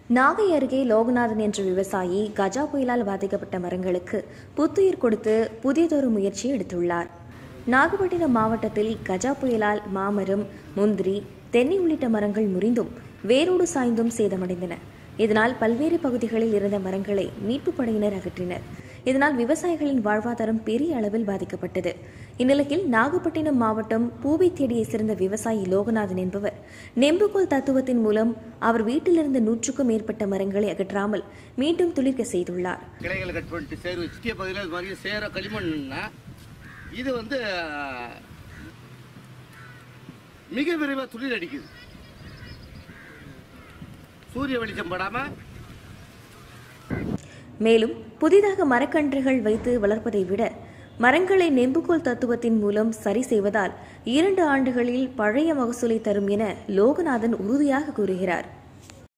நாகை அருகே லோகநாதன் என்ற விவசாயி கஜா புயலால் பாதிக்கப்பட்ட மரங்களுக்கு புத்துயிர் கொடுத்து புதியதொரு முயற்சி எடுத்துள்ளார் நாகப்பட்டினம் மாவட்டத்தில் கஜா புயலால் மாமரம் முந்திரி தென்னை உள்ளிட்ட மரங்கள் முறிந்தும் வேரோடு சாய்ந்தும் சேதமடைந்தன இதனால் பல்வேறு பகுதிகளில் இருந்த மரங்களை மீட்புப் படையினர் அகற்றினர் இதனால் விவசாயிகளின் வாழ்வாதாரம் பெரிய அளவில் பாதிக்கப்பட்டது இந்நிலையில் நாகப்பட்டினம் மாவட்டம் பூவை தேடியை சேர்ந்த விவசாயி லோகநாதன் என்பவர் நெம்புகோல் தத்துவத்தின் மூலம் அவர் வீட்டிலிருந்த நூற்றுக்கும் மேற்பட்ட மரங்களை அகற்றாமல் மீண்டும் துளிர்க்க செய்துள்ளார் கிளைகளை கட் பண்ணிட்டு சேர் வச்சுட்டிய பகுதியில் இது மாதிரி சேர களிமண்னா இது வந்து அஹ், மிக விரைவாக துளிர் அடிக்குது சூரிய வெளிச்சம் படாமல் மேலும் புதிதாக மரக்கன்றுகள் வைத்து வளர்ப்பதை விட மரங்களை நெம்புகோல் தத்துவத்தின் மூலம் சரி செய்வதால் இரண்டு ஆண்டுகளில் பழைய மகசூலை தரும் என லோகநாதன் உறுதியாக கூறுகிறார்